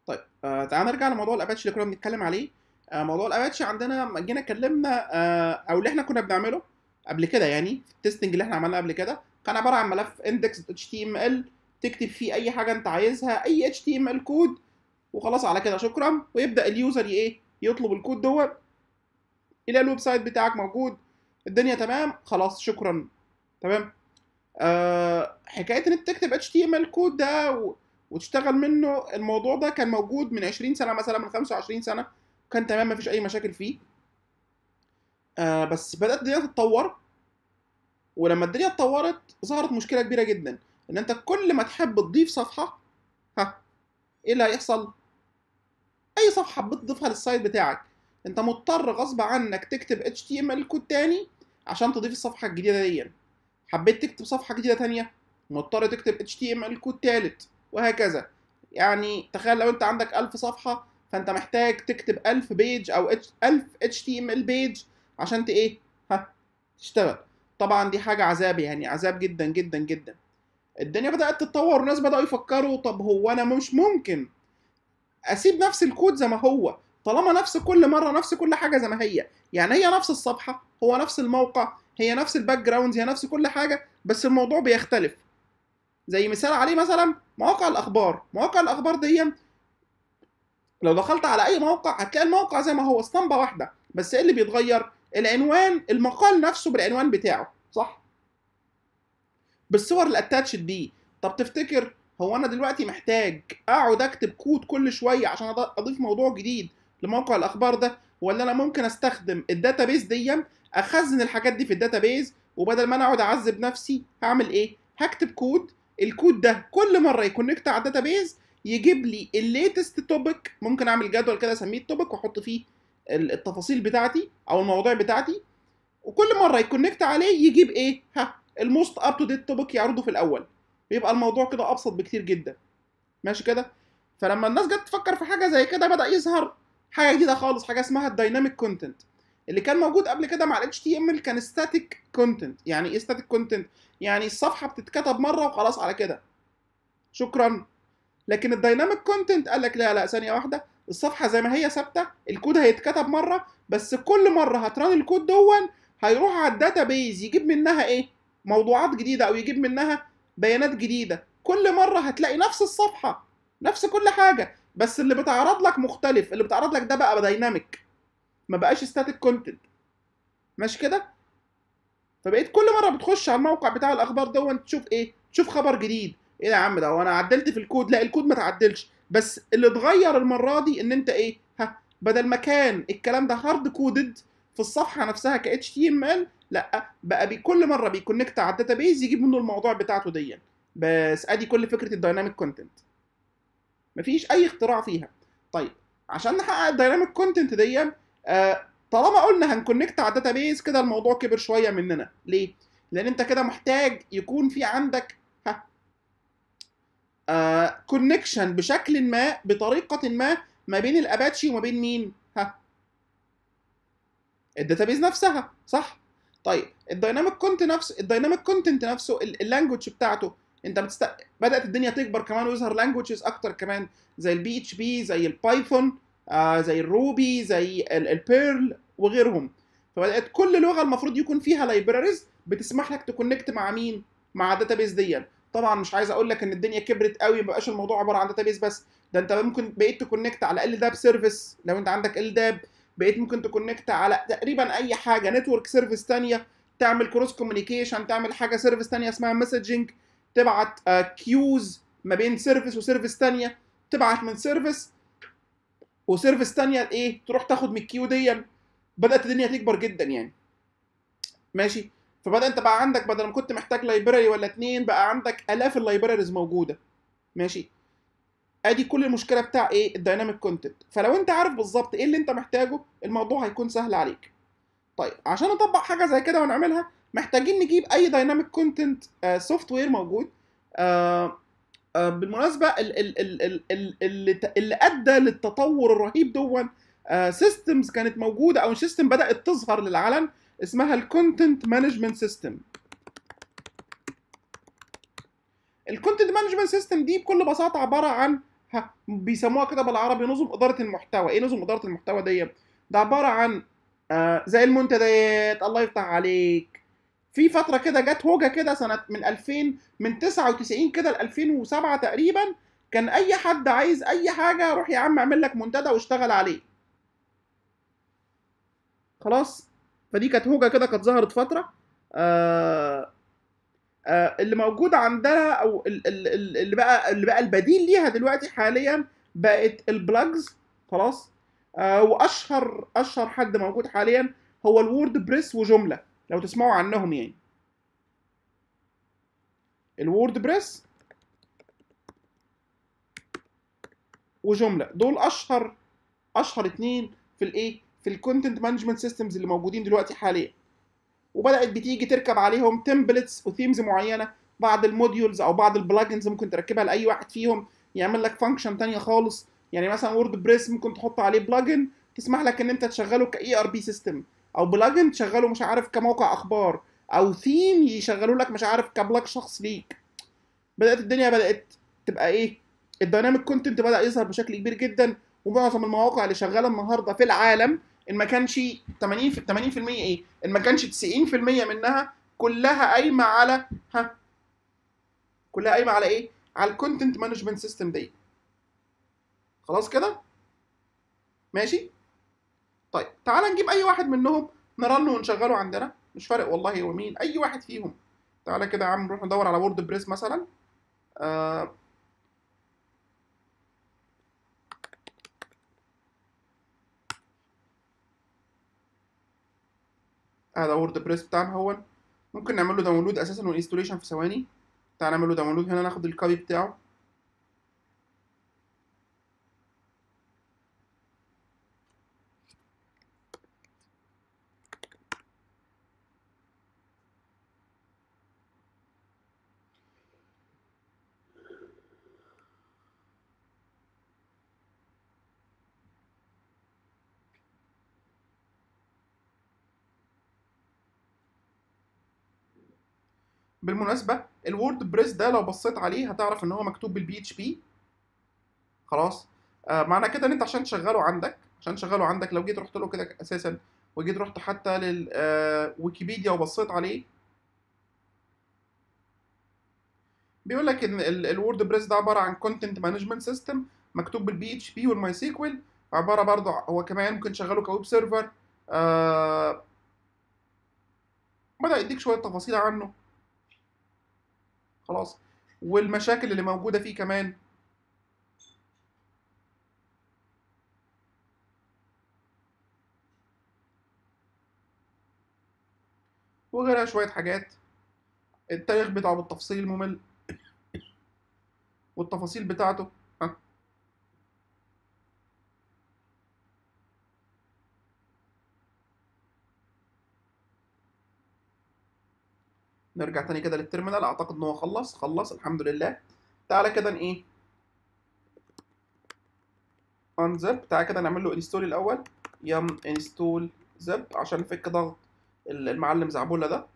طيب آه تعال نرجع لموضوع الاباتشي اللي كنا بنتكلم عليه آه موضوع الاباتشي عندنا لما جينا اتكلمنا آه او اللي احنا كنا بنعمله قبل كده يعني في التستنج اللي احنا عملناه قبل كده كان عباره عن ملف index.html تكتب فيه اي حاجه انت عايزها اي html كود وخلاص على كده شكرا ويبدا اليوزر ايه يطلب الكود دوت الى الويب سايت بتاعك موجود الدنيا تمام خلاص شكرا تمام آه حكايه انك تكتب HTML كود ده و... وتشتغل منه الموضوع ده كان موجود من 20 سنه مثلا من 25 سنه كان تمام مفيش اي مشاكل فيه آه بس بدات الدنيا تتطور ولما الدنيا اتطورت ظهرت مشكله كبيره جدا ان انت كل ما تحب تضيف صفحه ها ايه اللي هيحصل اي صفحه بتضيفها للسايت بتاعك انت مضطر غصب عنك تكتب HTML كود تاني عشان تضيف الصفحه الجديده دي حبيت تكتب صفحه جديده تانية مضطر تكتب HTML كود تالت وهكذا يعني تخيل لو انت عندك 1000 صفحه فانت محتاج تكتب 1000 بيج او 1000 HTML بيج عشان ت ايه ها تشتغل طبعا دي حاجه عذاب يعني عذاب جدا جدا جدا الدنيا بدات تتطور والناس بداوا يفكروا طب هو انا مش ممكن اسيب نفس الكود زي ما هو طالما نفس كل مره نفس كل حاجه زي ما هي يعني هي نفس الصفحه هو نفس الموقع هي نفس الباك جراوند هي نفس كل حاجه بس الموضوع بيختلف زي مثال عليه مثلا مواقع الاخبار مواقع الاخبار دي لو دخلت على اي موقع هتلاقي الموقع زي ما هو اسطمبه واحده بس ايه اللي بيتغير العنوان المقال نفسه بالعنوان بتاعه صح بالصور الاتاتشد دي طب تفتكر هو انا دلوقتي محتاج اقعد اكتب كود كل شويه عشان اضيف موضوع جديد لموقع الاخبار ده ولا انا ممكن استخدم الداتابيز دي اخزن الحاجات دي في الداتابيز وبدل ما انا اقعد اعذب نفسي هعمل ايه هكتب كود الكود ده كل مره يكونكت على الداتابيز يجيب لي الليتست توبيك ممكن اعمل جدول كده اسميه التوبيك واحط فيه التفاصيل بتاعتي او المواضيع بتاعتي وكل مره يكونكت عليه يجيب ايه ها الموست اب تو ديت توبيك يعرضه في الاول بيبقى الموضوع كده ابسط بكتير جدا ماشي كده فلما الناس جت تفكر في حاجه زي كده بدا يظهر حاجه جديده خالص حاجه اسمها الدايناميك كونتنت اللي كان موجود قبل كده مع ال HTML كان ستاتيك كونتنت يعني ايه ستاتيك كونتنت يعني الصفحه بتتكتب مره وخلاص على كده شكرا لكن الدايناميك كونتنت قال لك لا لا ثانيه واحده الصفحه زي ما هي ثابته الكود هيتكتب مره بس كل مره هتران الكود دون هيروح على الداتابيز يجيب منها ايه موضوعات جديده او يجيب منها بيانات جديده كل مره هتلاقي نفس الصفحه نفس كل حاجه بس اللي بتعرض لك مختلف اللي بتعرض لك ده بقى دايناميك ما بقاش ستاتيك كونتنت ماشي كده فبقيت كل مره بتخش على الموقع بتاع الاخبار دون تشوف ايه تشوف خبر جديد ايه يا عم ده وانا عدلت في الكود لا الكود ما تعدلش بس اللي اتغير المره دي ان انت ايه ها بدل ما كان الكلام ده هارد كودد في الصفحه نفسها ك HTML لا بقى بي كل مره بيكونكت على الداتابيز يجيب منه الموضوع بتاعته دي بس ادي كل فكره الدايناميك كونتنت مفيش اي اختراع فيها طيب عشان نحقق الدايناميك كونتنت دي آه طالما قلنا هنكونكت على الداتابيز كده الموضوع كبر شويه مننا ليه لان انت كده محتاج يكون في عندك ها آه كونكشن بشكل ما بطريقه ما ما بين الاباتشي وما بين مين ها الداتابيز نفسها صح طيب الدايناميك كونت نفس الدايناميك كونتنت نفسه اللانجوج بتاعته انت بتست... بدات الدنيا تكبر كمان ويظهر لانجوجز اكتر كمان زي البي اتش بي زي البايثون آه زي الروبي زي البيرل وغيرهم فبدات كل لغه المفروض يكون فيها لايبراريز بتسمح لك تكونكت مع مين مع الداتابيز دي طبعا مش عايز اقول لك ان الدنيا كبرت قوي ما بقاش الموضوع عباره عن داتابيز بس ده انت ممكن بقيت تكونكت على ال داب سيرفيس لو انت عندك ال داب بقيت ممكن تكونكت على تقريبا اي حاجه نتورك سيرفيس ثانيه تعمل كروس كوميونيكيشن تعمل حاجه سيرفيس ثانيه اسمها مسجنج تبعت كيوز ما بين سيرفيس وسيرفيس ثانيه تبعت من سيرفيس وسيرفيس ثانيه ايه تروح تاخد من الكيو دي بدات الدنيا تكبر جدا يعني ماشي فبدا انت بقى عندك بدل ما كنت محتاج لايبراري ولا اتنين بقى عندك الاف اللايبراريز موجوده ماشي ادي كل المشكله بتاع ايه الدايناميك كونتنت فلو انت عارف بالظبط ايه اللي انت محتاجه الموضوع هيكون سهل عليك طيب عشان نطبق حاجه زي كده ونعملها محتاجين نجيب اي دايناميك كونتنت سوفت وير موجود آه آه بالمناسبه ال ال ال ال ال اللي, اللي ادى للتطور الرهيب دون سيستمز كانت موجوده او سيستم بدات تظهر للعلن اسمها الكونتنت مانجمنت سيستم الكونتنت مانجمنت سيستم دي بكل بساطه عباره عن ها بيسموها كده بالعربي نظم اداره المحتوى ايه نظم اداره المحتوى دي ده عباره عن آه زي المنتديات الله يفتح عليك في فتره كده جت هوجه كده سنه من 2000 من 99 كده ل 2007 تقريبا كان اي حد عايز اي حاجه روح يا عم اعمل لك منتدى واشتغل عليه خلاص فدي كانت هوجه كده كانت ظهرت فتره آه آه اللي موجود عندها او ال- ال- ال- اللي بقى اللي بقى البديل ليها دلوقتي حاليا بقت البلاجز خلاص آه واشهر اشهر حد موجود حاليا هو الوورد بريس وجمله لو تسمعوا عنهم يعني الوورد بريس وجمله دول اشهر اشهر اتنين في الايه في الكونتنت مانجمنت سيستمز اللي موجودين دلوقتي حاليا وبدات بتيجي تركب عليهم تمبلتس وثيمز معينه بعض الموديولز او بعض البلجنز ممكن تركبها لاي واحد فيهم يعمل لك فانكشن تانية خالص يعني مثلا وورد بريس ممكن تحط عليه بلجن تسمح لك ان انت تشغله كاي ار بي سيستم او بلجن تشغله مش عارف كموقع اخبار او ثيم يشغلوا لك مش عارف كبلاج شخص ليك بدات الدنيا بدات تبقى ايه الديناميك كونتنت بدا يظهر بشكل كبير جدا ومعظم المواقع اللي شغاله النهارده في العالم ان ما كانش 80 في 80% ايه ان ما كانش 90% منها كلها قايمه على ها كلها قايمه على ايه على الكونتنت مانجمنت سيستم دي خلاص كده ماشي طيب تعال نجيب اي واحد منهم نرنه ونشغله عندنا مش فارق والله هو مين اي واحد فيهم تعالى كده يا عم نروح ندور على وورد بريس مثلا آه هذا وورد بريس بتاعنا هو ممكن نعمل له داونلود اساسا وانستوليشن في ثواني تعال نعمل له داونلود هنا ناخد الكوبي بتاعه بالمناسبه الوورد بريس ده لو بصيت عليه هتعرف ان هو مكتوب بالبي اتش بي خلاص آه معنى كده ان انت عشان تشغله عندك عشان تشغله عندك لو جيت رحت له كده اساسا وجيت رحت حتى للويكيبيديا وبصيت عليه بيقول لك ان الوورد بريس ده عباره عن كونتنت مانجمنت سيستم مكتوب بالبي اتش بي والماي سيكوال عباره برضه هو كمان ممكن تشغله كويب سيرفر آه بدأ يديك شويه تفاصيل عنه خلاص والمشاكل اللي موجوده فيه كمان وغيرها شويه حاجات التاريخ بتاعه بالتفصيل الممل والتفاصيل بتاعته ها نرجع تاني كده للتيرمينال اعتقد ان هو خلص خلص الحمد لله تعالى كده ايه انزب تعالى كده نعمل له انستول الاول يم انستول زب عشان نفك ضغط المعلم زعبولة ده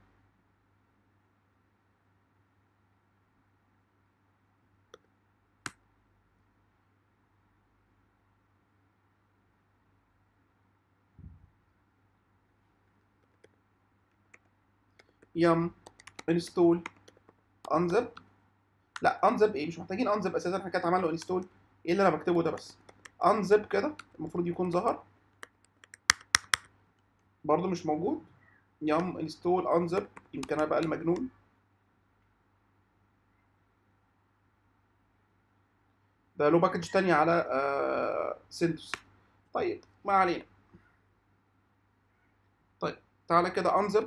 يم انستول انزب لا انزب ايه مش محتاجين انزب اساسا احنا كده عملنا انستول ايه اللي انا بكتبه ده بس انزب كده المفروض يكون ظهر برضه مش موجود يم انستول انزب يمكن انا بقى المجنون ده له باكج تانية على آه سنتوس طيب ما علينا طيب تعالى كده انزب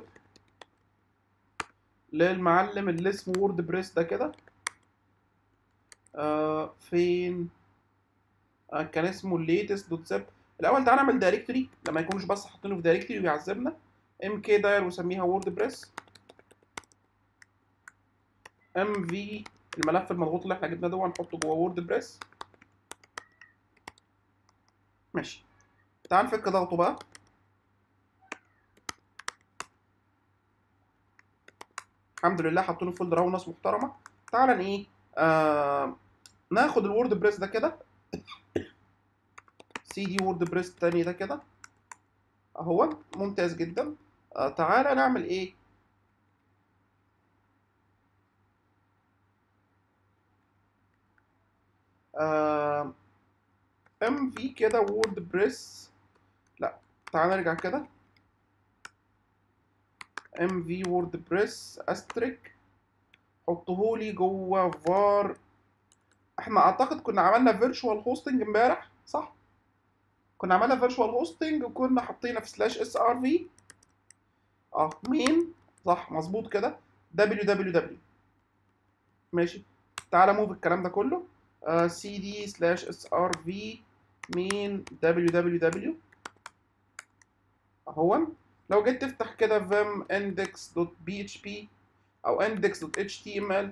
للمعلم اللي اسمه وورد بريس ده كده آه فين آه كان اسمه الليتست دوت زب الاول تعالى نعمل دايركتوري لما يكونوش بس حاطينه في دايركتوري ويعذبنا ام كي داير وسميها وورد بريس ام في الملف المضغوط اللي احنا جبناه ده هنحطه جوه وورد بريس ماشي تعال نفك ضغطه بقى الحمد لله حاطينه في فولدر اهو ناس محترمه تعالى ايه آه ناخد الوورد بريس ده كده سي دي وورد بريس التاني ده كده اهو ممتاز جدا آه تعالى نعمل ايه ام في كده وورد بريس لا تعال نرجع كده ام في وورد بريس استريك حطهولي جوه فار احنا اعتقد كنا عملنا فيرتشوال هوستنج امبارح صح كنا عملنا فيرتشوال هوستنج وكنا حاطينها في سلاش اس ار في اه مين صح مظبوط كده دبليو دبليو دبليو ماشي تعالى موف الكلام ده كله سي دي سلاش اس ار في مين دبليو دبليو دبليو اهو لو جيت تفتح كده vim index.php او index.html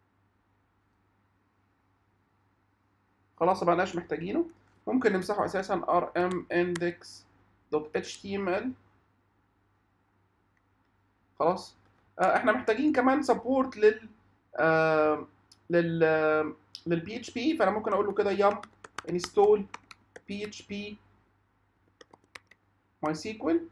خلاص مبقناش محتاجينه ممكن نمسحه اساسا rm index.html خلاص آه احنا محتاجين كمان سبورت لل آه لل آه للبي اتش بي فانا ممكن اقول له كده يم انستول بي اتش بي ماي سيكوال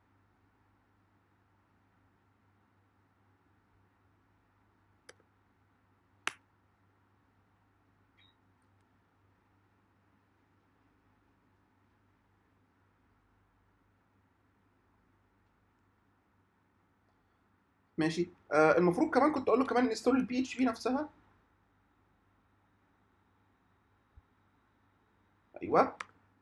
ماشي آه المفروض كمان كنت اقول له كمان انستول البي اتش بي نفسها ايوه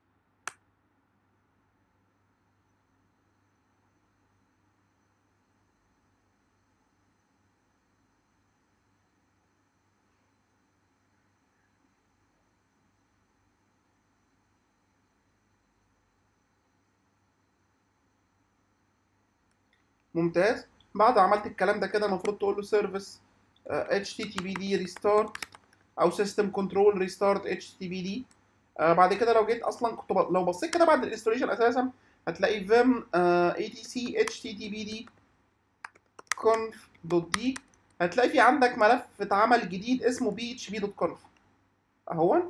ممتاز بعد عملت الكلام ده كده المفروض تقول له سيرفيس اتش تي تي بي دي ريستارت او سيستم كنترول ريستارت اتش تي بي دي بعد كده لو جيت اصلا كنت ب... لو بصيت كده بعد الانستوليشن اساسا هتلاقي vim اي تي سي اتش تي تي بي دي conf دوت دي هتلاقي في عندك ملف اتعمل جديد اسمه بي اتش بي دوت conf اهو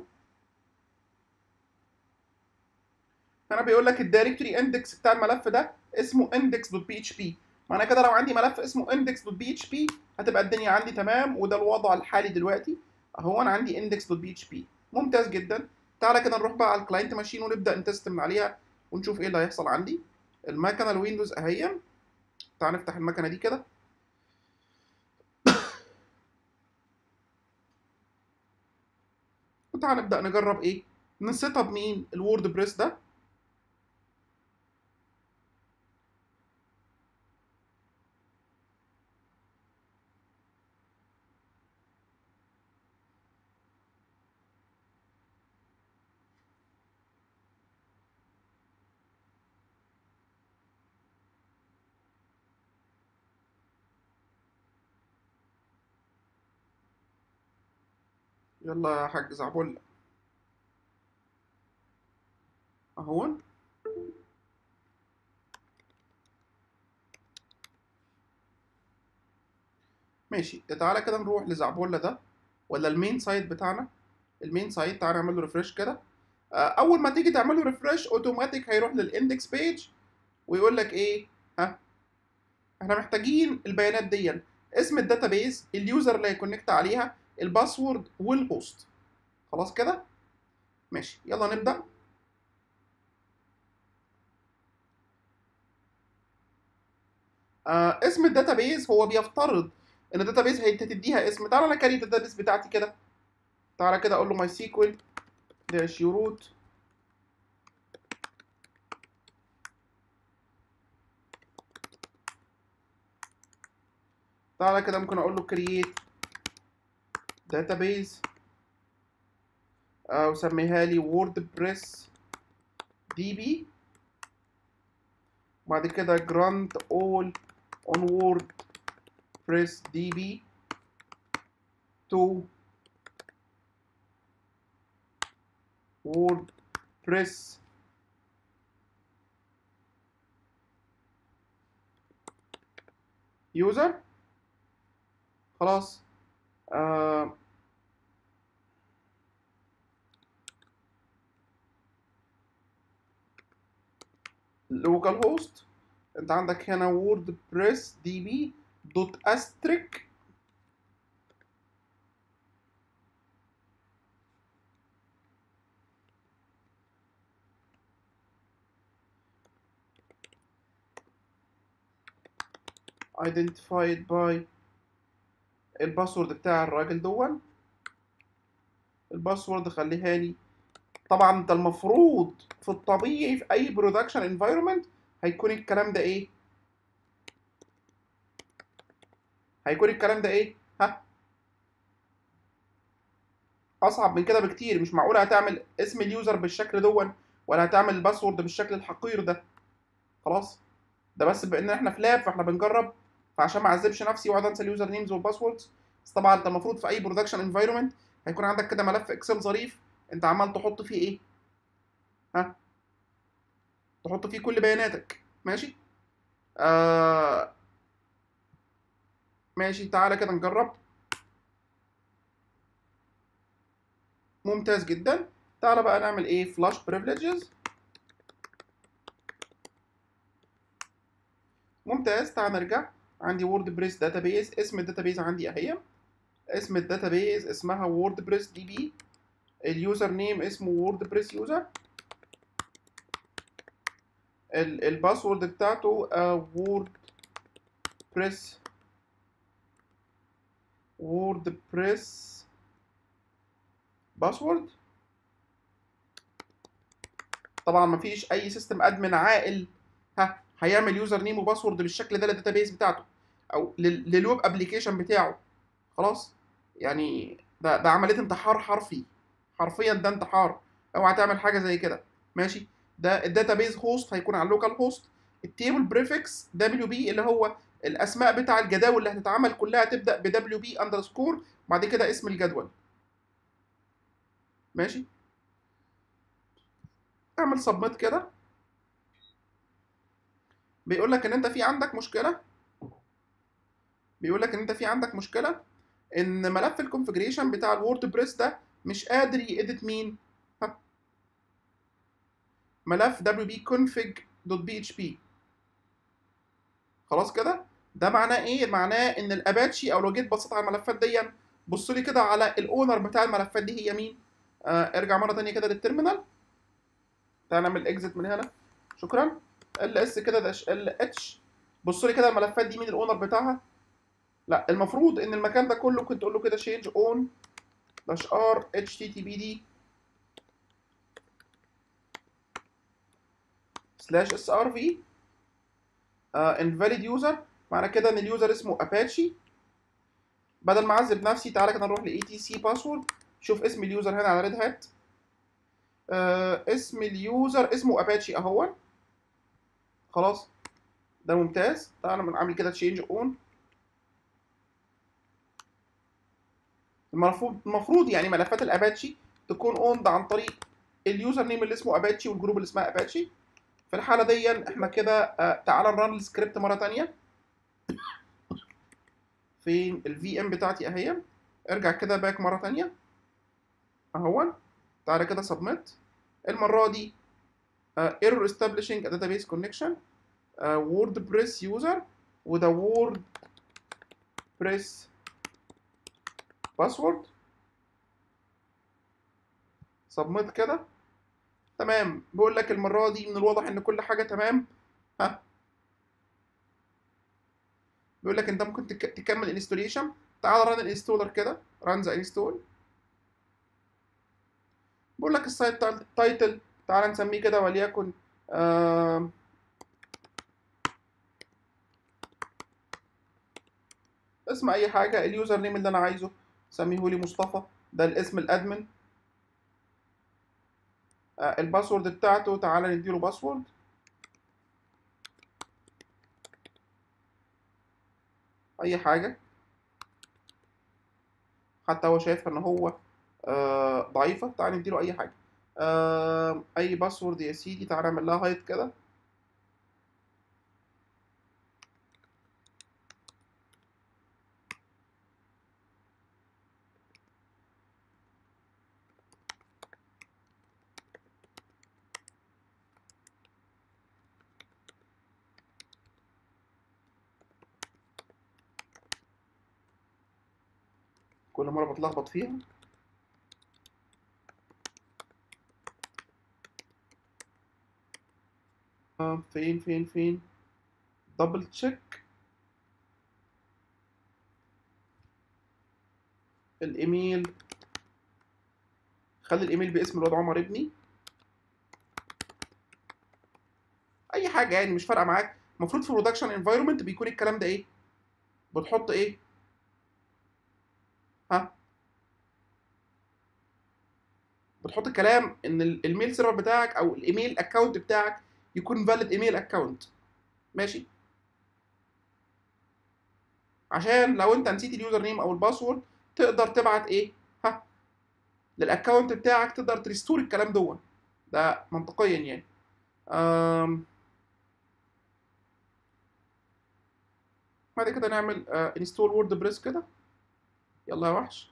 هنا بيقول لك الدايركتوري اندكس بتاع الملف ده اسمه index.php معنى كده لو عندي ملف اسمه index.php هتبقى الدنيا عندي تمام وده الوضع الحالي دلوقتي اهو انا عندي index.php ممتاز جدا تعالى كده نروح بقى على الكلاينت ماشين ونبدا نتست من عليها ونشوف ايه اللي هيحصل عندي المكنه الويندوز اهي تعال نفتح المكنه دي كده وتعال نبدا نجرب ايه نسيت اب مين الوورد بريس ده يلا يا حاج زعبولة اهو ماشي تعالى كده نروح لزعبولة ده ولا المين سايت بتاعنا المين سايت تعالى نعمل له ريفرش كده اول ما تيجي تعمل له ريفرش اوتوماتيك هيروح للاندكس بيج ويقول لك ايه ها احنا محتاجين البيانات دي اسم الداتابيز اليوزر اللي هيكونكت عليها الباسورد والهوست خلاص كده ماشي يلا نبدا آه اسم الداتابيز هو بيفترض ان الداتابيز هتديها اسم تعالى انا كاري الداتابيز بتاعتي كده تعالى كده اقول له ماي سيكوال داش يوروت تعالى كده ممكن اقول له create database او سميها لي wordpress db بعد كده grant all on wordpress db to wordpress user خلاص آه لوكال هوست انت عندك هنا وورد بريس دي بي دوت استريك identified by الباسورد بتاع الراجل دون الباسورد خليها لي طبعا انت المفروض في الطبيعي في اي برودكشن انفايرمنت هيكون الكلام ده ايه هيكون الكلام ده ايه ها اصعب من كده بكتير مش معقول هتعمل اسم اليوزر بالشكل دون ولا هتعمل الباسورد بالشكل الحقير ده خلاص ده بس بان احنا في لاب فاحنا بنجرب فعشان ما اعذبش نفسي واقعد انسى اليوزر نيمز والباسوردز بس طبعا انت المفروض في اي برودكشن انفايرمنت هيكون عندك كده ملف اكسل ظريف انت عمال تحط فيه ايه ها تحط فيه كل بياناتك ماشي آه ماشي تعالى كده نجرب ممتاز جدا تعالى بقى نعمل ايه فلاش بريفليجز ممتاز تعالى نرجع عندي وورد بريس داتابيز اسم الداتابيز عندي اهي اسم الداتابيز اسمها وورد بريس دي بي اليوزر نيم اسمه وورد بريس يوزر الباسورد بتاعته وورد بريس وورد بريس باسورد طبعا مفيش اي سيستم ادمن عاقل ها هيعمل يوزر نيم وباسورد بالشكل ده للداتابيز بتاعته او للويب ابلكيشن بتاعه خلاص يعني ده ده عمليه انتحار حرفي حرفيا ده انتحار اوعى تعمل حاجه زي كده ماشي ده الداتابيز هوست هيكون على اللوكال هوست التيبل بريفكس دبليو بي اللي هو الاسماء بتاع الجداول اللي هتتعمل كلها تبدا ب دبليو بي اندرسكور بعد كده اسم الجدول ماشي اعمل سبميت كده بيقول لك ان انت في عندك مشكله بيقول لك ان انت في عندك مشكله ان ملف الكونفجريشن بتاع الوورد بريس ده مش قادر يedit مين ها ملف wp-config.php خلاص كده ده معناه ايه معناه ان الاباتشي او لو جيت بصيت على الملفات دي بص لي كده على الاونر بتاع الملفات دي هي مين آه ارجع مره ثانيه كده للتيرمينال تعال نعمل اكزit من هنا شكرا ال اس كده داش ال اتش بص لي كده الملفات دي مين الاونر بتاعها لا المفروض ان المكان ده كله كنت تقول له كده change on dash r httpd slash srv uh, invalid user معنى كده ان اليوزر اسمه اباتشي بدل ما اعذب نفسي تعالى كده نروح ل etc password شوف اسم اليوزر هنا على ريد هات آه اسم اليوزر اسمه اباتشي اهون خلاص ده ممتاز تعالى نعمل كده change on المفروض المفروض يعني ملفات الاباتشي تكون اوند عن طريق اليوزر نيم اللي اسمه اباتشي والجروب اللي اسمها اباتشي في الحاله دي احنا كده آه تعالى نرن السكريبت مره ثانيه فين الفي ام بتاعتي اهي ارجع كده باك مره ثانيه اهون تعالى كده سبميت المره دي ايرور establishing a database connection ووردبريس يوزر وده وورد بريس باسورد سبميت كده تمام بيقول لك المره دي من الواضح ان كل حاجه تمام ها بيقول لك انت ممكن تك... تكمل انستوليشن تعال ران الانستولر كده ران ذا انستول بيقول لك السايت تايتل تعال نسميه كده وليكن آه... اسم اي حاجه اليوزر نيم اللي انا عايزه سميه لي مصطفى ده الاسم الادمن آه الباسورد بتاعته تعالى نديله باسورد اي حاجه حتى هو شايفها ان هو آه ضعيفه تعالى نديله اي حاجه آه اي باسورد يا سيدي تعالى نعمل لها هايد كده كل مره بتلخبط فيها آه، فين فين فين دبل تشيك الايميل خلي الايميل باسم الواد عمر ابني اي حاجه يعني مش فارقه معاك المفروض في برودكشن انفايرمنت بيكون الكلام ده ايه بتحط ايه ها بتحط الكلام ان ال- الميل سيرفر بتاعك او الايميل اكونت بتاعك يكون فاليد ايميل اكونت ماشي عشان لو انت نسيت اليوزر نيم او الباسورد تقدر تبعت ايه ها للاكونت بتاعك تقدر تريستور الكلام دون ده منطقيا يعني أم... بعد كده نعمل انستول وورد بريس كده يلا يا وحش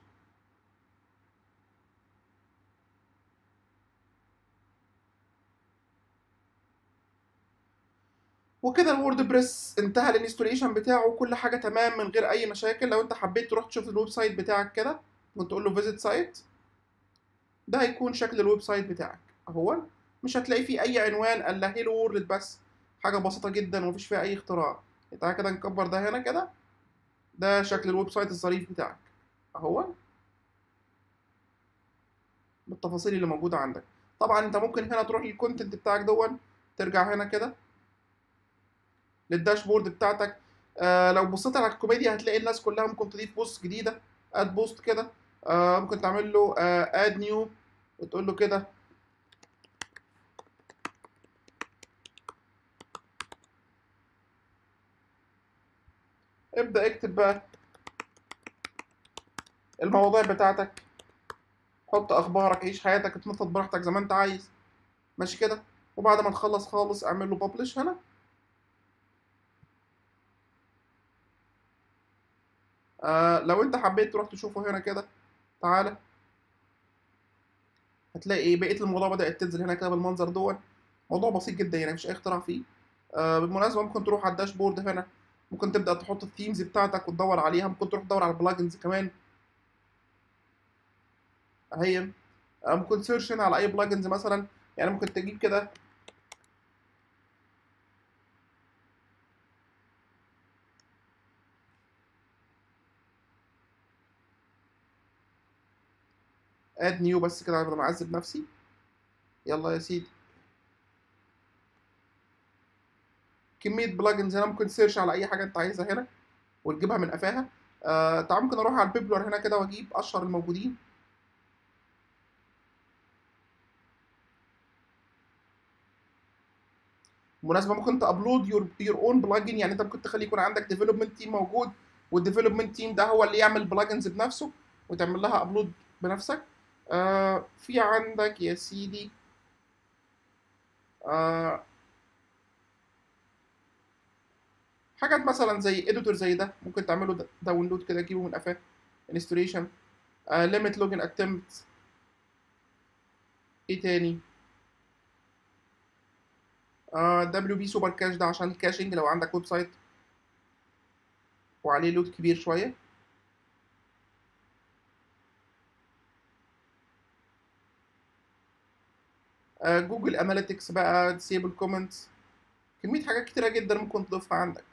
وكده الوورد بريس انتهى الانستوليشن بتاعه وكل حاجه تمام من غير اي مشاكل لو انت حبيت تروح تشوف الويب سايت بتاعك كده ممكن تقول له فيزيت سايت ده هيكون شكل الويب سايت بتاعك اهو مش هتلاقي فيه اي عنوان الا هيلو وورلد بس حاجه بسيطه جدا ومفيش فيها اي اختراع تعالى كده نكبر ده هنا كده ده شكل الويب سايت الظريف بتاعك اهو بالتفاصيل اللي موجوده عندك طبعا انت ممكن هنا تروح للكونتنت بتاعك دون ترجع هنا كده للداشبورد بتاعتك آه لو بصيت على الكوميديا هتلاقي الناس كلها ممكن تضيف بوست جديده اد بوست كده آه ممكن تعمل له اد نيو وتقول له كده ابدأ اكتب بقى المواضيع بتاعتك حط اخبارك عيش حياتك اتنطط براحتك زي ما انت عايز ماشي كده وبعد ما تخلص خالص اعمل له ببلش هنا آه لو انت حبيت تروح تشوفه هنا كده تعالى هتلاقي ايه بقيه الموضوع بدات تنزل هنا كده بالمنظر دون موضوع بسيط جدا يعني مفيش اي اختراع فيه آه بالمناسبه ممكن تروح على الداشبورد هنا ممكن تبدا تحط الثيمز بتاعتك وتدور عليها ممكن تروح تدور على البلاجنز كمان اهي آه ممكن تسيرش هنا على اي بلاجنز مثلا يعني ممكن تجيب كده اد نيو بس كده انا معذب نفسي يلا يا سيدي كمية بلجنز هنا ممكن تسيرش على أي حاجة أنت عايزها هنا وتجيبها من قفاها آه تعال ممكن أروح على البيبلر هنا كده وأجيب أشهر الموجودين بالمناسبة ممكن تابلود يور يور اون بلجن يعني أنت ممكن تخلي يكون عندك ديفلوبمنت تيم موجود والديفلوبمنت تيم ده هو اللي يعمل بلجنز بنفسه وتعمل لها ابلود بنفسك آه في عندك يا سيدي آه حاجات مثلا زي اديتور زي ده ممكن تعمله داونلود كده تجيبه من قفاه انستوليشن ليميت لوجن اتمبت ايه تاني دبليو بي سوبر كاش ده عشان الكاشنج لو عندك ويب سايت وعليه لود كبير شويه جوجل اناليتكس بقى ديسيبل كومنتس كميه حاجات كتيره جدا ممكن تضيفها عندك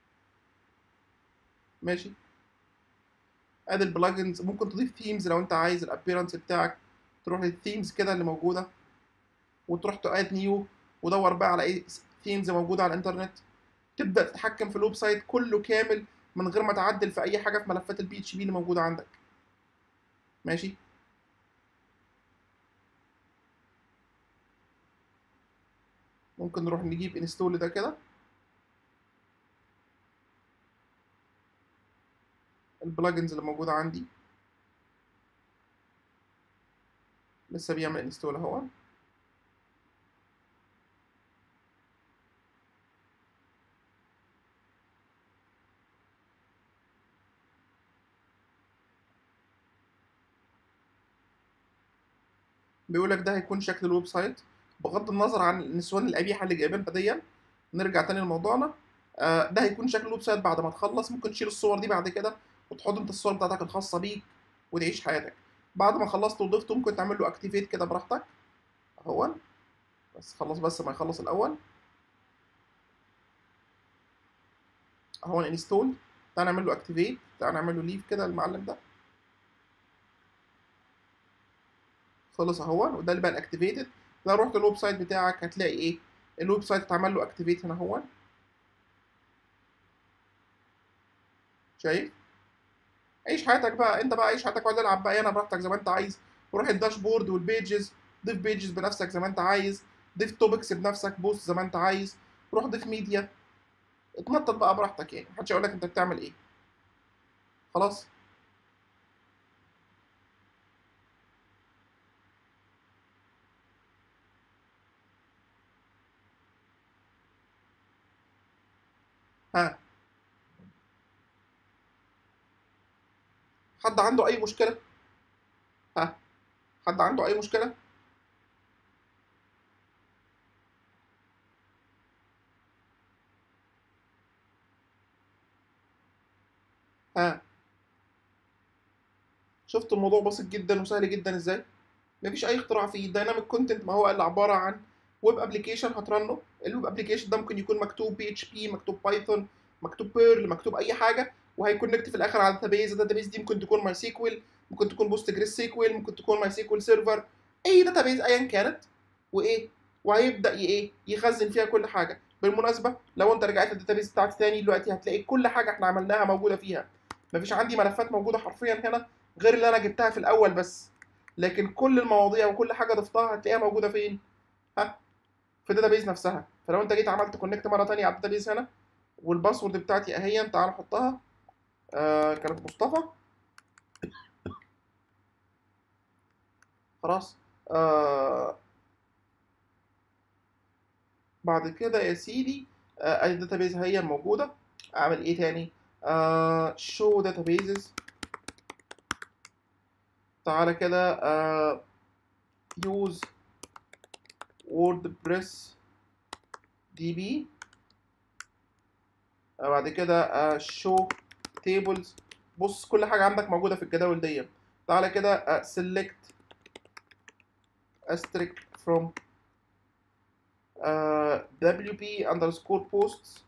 ماشي ادي البلجنز ممكن تضيف ثيمز لو انت عايز الابيرنس بتاعك تروح للثيمز كده اللي موجوده وتروح تاد نيو ودور بقى على ايه ثيمز موجوده على الانترنت تبدا تتحكم في الويب سايت كله كامل من غير ما تعدل في اي حاجه في ملفات البي اتش بي اللي موجوده عندك ماشي ممكن نروح نجيب انستول ده كده البلجنز اللي موجوده عندي لسه بيعمل انستول اهو بيقول لك ده هيكون شكل الويب سايت بغض النظر عن النسوان القبيحه اللي جايبينها دي نرجع تاني لموضوعنا آه ده هيكون شكل الويب سايت بعد ما تخلص ممكن تشيل الصور دي بعد كده وتحط انت الصور بتاعتك الخاصه بيك وتعيش حياتك بعد ما خلصت وضفته ممكن تعمل له اكتيفيت كده براحتك اهو بس خلص بس ما يخلص الاول اهو انستول تعال نعمل له اكتيفيت تعال نعمل له ليف كده المعلم ده خلص اهو وده اللي بقى الاكتيفيتد لو رحت الويب سايت بتاعك هتلاقي ايه الويب سايت اتعمل له اكتيفيت هنا اهو شايف عيش حياتك بقى انت بقى عيش حياتك واقعد العب بقى هنا براحتك زي ما انت عايز وروح الداشبورد والبيجز ضيف بيجز بنفسك زي ما انت عايز ضيف توبكس بنفسك بوست زي ما انت عايز روح ضيف ميديا اتنطط بقى براحتك يعني محدش يقول لك انت بتعمل ايه خلاص ها حد عنده اي مشكله ها حد عنده اي مشكله ها شفت الموضوع بسيط جدا وسهل جدا ازاي مفيش اي اختراع فيه الدايناميك كونتنت ما هو الا عباره عن ويب ابلكيشن هترنه الويب ابلكيشن ده ممكن يكون مكتوب بي اتش بي مكتوب بايثون مكتوب بيرل مكتوب اي حاجه وهيكونكت في الاخر على داتابيز الداتابيز دي ممكن تكون ماي سيكوال ممكن تكون بوست جريس سيكوال ممكن تكون ماي سيكوال سيرفر اي داتابيز ايا كانت وايه وهيبدا ايه يخزن فيها كل حاجه بالمناسبه لو انت رجعت الداتابيز بتاعتي تاني دلوقتي هتلاقي كل حاجه احنا عملناها موجوده فيها مفيش عندي ملفات موجوده حرفيا هنا غير اللي انا جبتها في الاول بس لكن كل المواضيع وكل حاجه ضفتها هتلاقيها موجوده فين ها في الداتابيز نفسها فلو انت جيت عملت كونكت مره تانية على الداتابيز هنا والباسورد بتاعتي اهي تعال نحطها آه كانت مصطفى خلاص آه بعد كده يا سيدي آه الداتابيز هي موجوده اعمل ايه تاني آه show databases تعالى كده آه use wordpress db آه بعد كده آه show tables بص كل حاجة عندك موجودة في الجداول دي تعالى كده آه select asterisk from آه wp underscore posts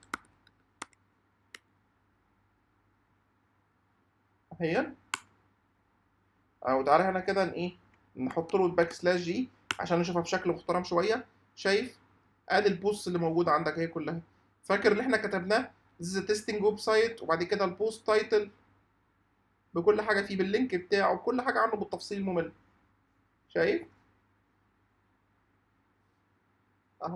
اهي او تعالى هنا كده ايه نحط له الباك سلاش جي عشان نشوفها بشكل محترم شويه شايف ادي البوست اللي موجوده عندك اهي كلها فاكر اللي احنا كتبناه this is a testing ويب سايت وبعد كده البوست تايتل بكل حاجه فيه باللينك بتاعه بكل حاجه عنه بالتفصيل الممل شايف اهو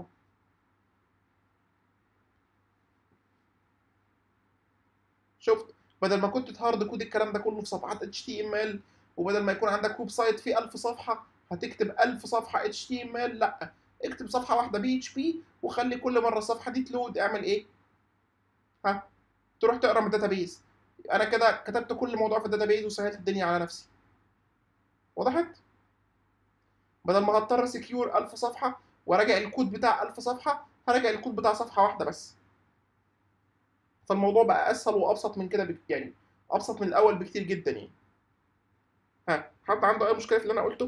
شفت بدل ما كنت تهارد كود الكلام ده كله في صفحات HTML وبدل ما يكون عندك ويب سايت فيه 1000 صفحة هتكتب 1000 صفحة HTML لا اكتب صفحة واحدة PHP وخلي كل مرة الصفحة دي تلود اعمل ايه؟ ها تروح تقرا من الداتابيز انا كده كتبت كل موضوع في الداتابيز وسهلت الدنيا على نفسي وضحت؟ بدل ما هضطر سكيور 1000 صفحة وراجع الكود بتاع 1000 صفحة هراجع الكود بتاع صفحة واحدة بس فالموضوع بقى اسهل وابسط من كده بك... يعني ابسط من الاول بكتير جدا يعني ها حد عنده اي مشكله في اللي انا قلته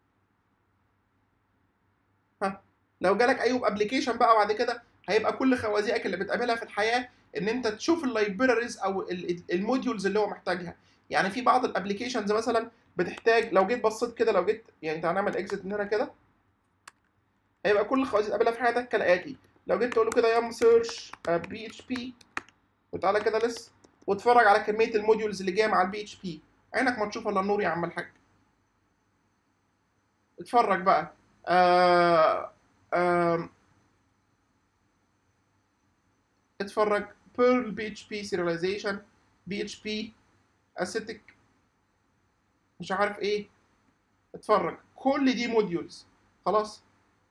ها لو جالك اي ابلكيشن بقى بعد كده هيبقى كل خوازيقك اللي بتقابلها في الحياه ان انت تشوف اللايبراريز او الموديولز اللي هو محتاجها يعني في بعض الابلكيشنز مثلا بتحتاج لو جيت بصيت كده لو جيت يعني تعالى نعمل اكزit من هنا كده هيبقى كل الخوازيق اللي تقابلها في حياتك كالاتي لو جيت تقول له كده يم سيرش بي اتش بي وتعالى كده لس واتفرج على كميه الموديولز اللي جايه مع البي اتش بي عينك ما تشوف الا النور يا عم الحاج اتفرج بقى آه آه اتفرج بيرل بي اتش بي سيرياليزيشن بي اتش بي اسيتك مش عارف ايه اتفرج كل دي موديولز خلاص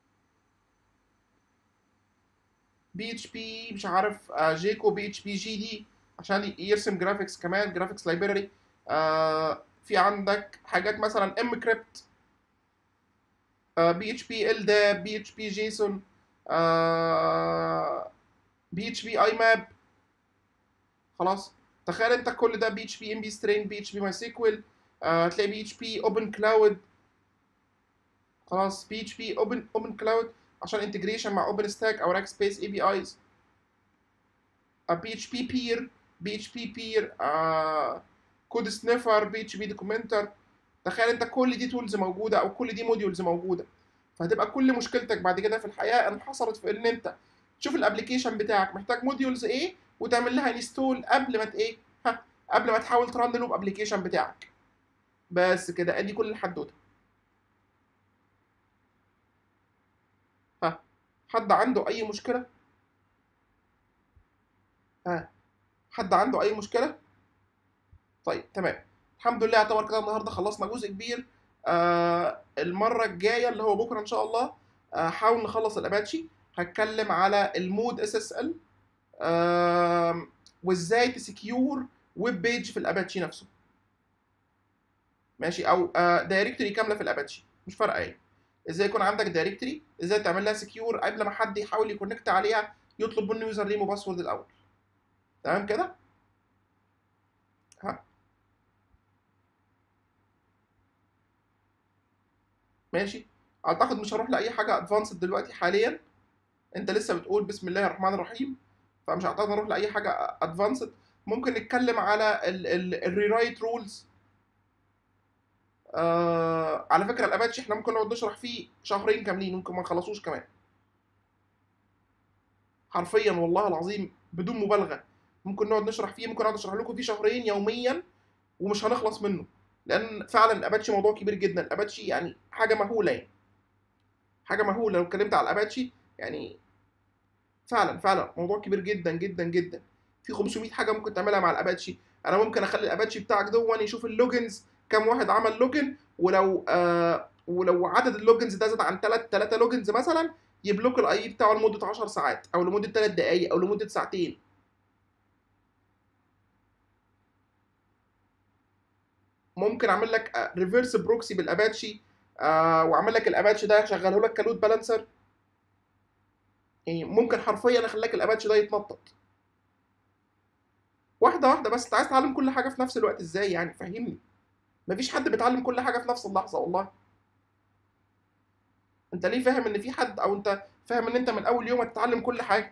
بي اتش بي مش عارف آه جيكو بي اتش بي جي دي عشان يرسم جرافيكس كمان جرافيكس لايبراري آه في عندك حاجات مثلا ام كريبت بي اتش بي ال داب بي اتش بي جيسون بي اتش بي اي ماب خلاص تخيل انت كل ده بي اتش بي ام بي سترينج بي اتش بي ماي سيكوال آه، هتلاقي بي اتش بي اوبن كلاود خلاص بي اتش بي اوبن اوبن كلاود عشان انتجريشن مع اوبن ستاك او راك سبيس اي بي ايز بي اتش بي بير بي اتش بي بير كود سنيفر بي اتش بي دوكيومنتر تخيل انت كل دي تولز موجوده او كل دي موديولز موجوده فهتبقى كل مشكلتك بعد كده في الحياه انحصرت في ان انت تشوف الابلكيشن بتاعك محتاج موديولز ايه وتعمل لها انستول قبل ما ت- ايه ها قبل ما تحاول ترن لوب ابلكيشن بتاعك بس كده ادي كل الحدوته ها حد عنده اي مشكله ها حد عنده اي مشكله طيب تمام الحمد لله يعتبر كده النهارده خلصنا جزء كبير آه المره الجايه اللي هو بكره ان شاء الله آه حاول نخلص الاباتشي هتكلم على المود اس اس ال وازاي تسكيور ويب بيج في الاباتشي نفسه ماشي او آه دايركتوري كامله في الاباتشي مش فارقه يعني ازاي يكون عندك دايركتوري ازاي تعمل لها سكيور قبل ما حد يحاول يكونكت عليها يطلب منه يوزر نيم وباسورد الاول تمام كده ها ماشي اعتقد مش هروح لاي حاجه ادفانسد دلوقتي حاليا انت لسه بتقول بسم الله الرحمن الرحيم فمش هعتقد نروح لاي حاجه ادفانسد ممكن نتكلم على الريرايت رولز آه على فكره الاباتشي احنا ممكن نقعد نشرح فيه شهرين كاملين ممكن ما نخلصوش كمان حرفيا والله العظيم بدون مبالغه ممكن نقعد نشرح فيه ممكن اقعد اشرح لكم فيه شهرين يوميا ومش هنخلص منه لان فعلا الاباتشي موضوع كبير جدا الاباتشي يعني حاجه مهوله يعني حاجه مهوله لو اتكلمت على الاباتشي يعني فعلا فعلا موضوع كبير جدا جدا جدا في 500 حاجه ممكن تعملها مع الاباتشي انا ممكن اخلي الاباتشي بتاعك دون يشوف اللوجنز كام واحد عمل لوجن ولو آه ولو عدد اللوجنز ده زاد عن 3 3 لوجنز مثلا يبلوك الاي بتاعه لمده 10 ساعات او لمده 3 دقائق او لمده ساعتين ممكن اعمل لك ريفرس بروكسي بالاباتشي آه واعمل لك الاباتشي ده اشغله لك كلود بالانسر يعني ممكن حرفيا اخليك الاباتشي ده يتنطط واحده واحده بس انت عايز تتعلم كل حاجه في نفس الوقت ازاي يعني فهمني مفيش حد بيتعلم كل حاجه في نفس اللحظه والله انت ليه فاهم ان في حد او انت فاهم ان انت من اول يوم هتتعلم كل حاجه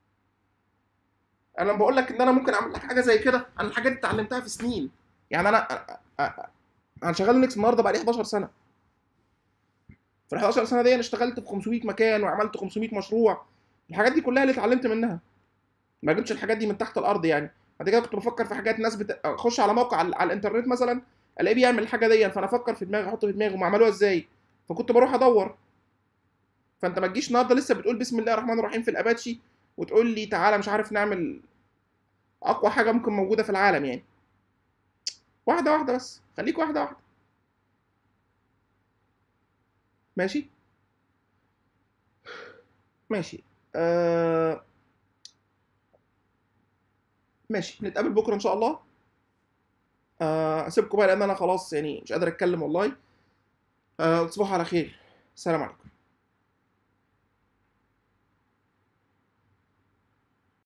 انا بقول لك ان انا ممكن اعمل لك حاجه زي كده انا الحاجات دي اتعلمتها في سنين يعني انا انا شغال لينكس النهارده بقى لي 11 سنه في ال 11 سنه دي انا اشتغلت في 500 مكان وعملت 500 مشروع الحاجات دي كلها اللي اتعلمت منها ما جبتش الحاجات دي من تحت الارض يعني بعد كده كنت بفكر في حاجات ناس بت... اخش على موقع على, على الانترنت مثلا الاقيه بيعمل الحاجه دي فانا افكر في دماغي احط في دماغي هم عملوها ازاي فكنت بروح ادور فانت ما تجيش النهارده لسه بتقول بسم الله الرحمن الرحيم في الاباتشي وتقول لي تعالى مش عارف نعمل اقوى حاجه ممكن موجوده في العالم يعني واحده واحده بس خليك واحده واحده ماشي ماشي آه... ماشي نتقابل بكره ان شاء الله آه، اسيبكم بقى لان انا خلاص يعني مش قادر اتكلم والله آه، تصبحوا على خير السلام عليكم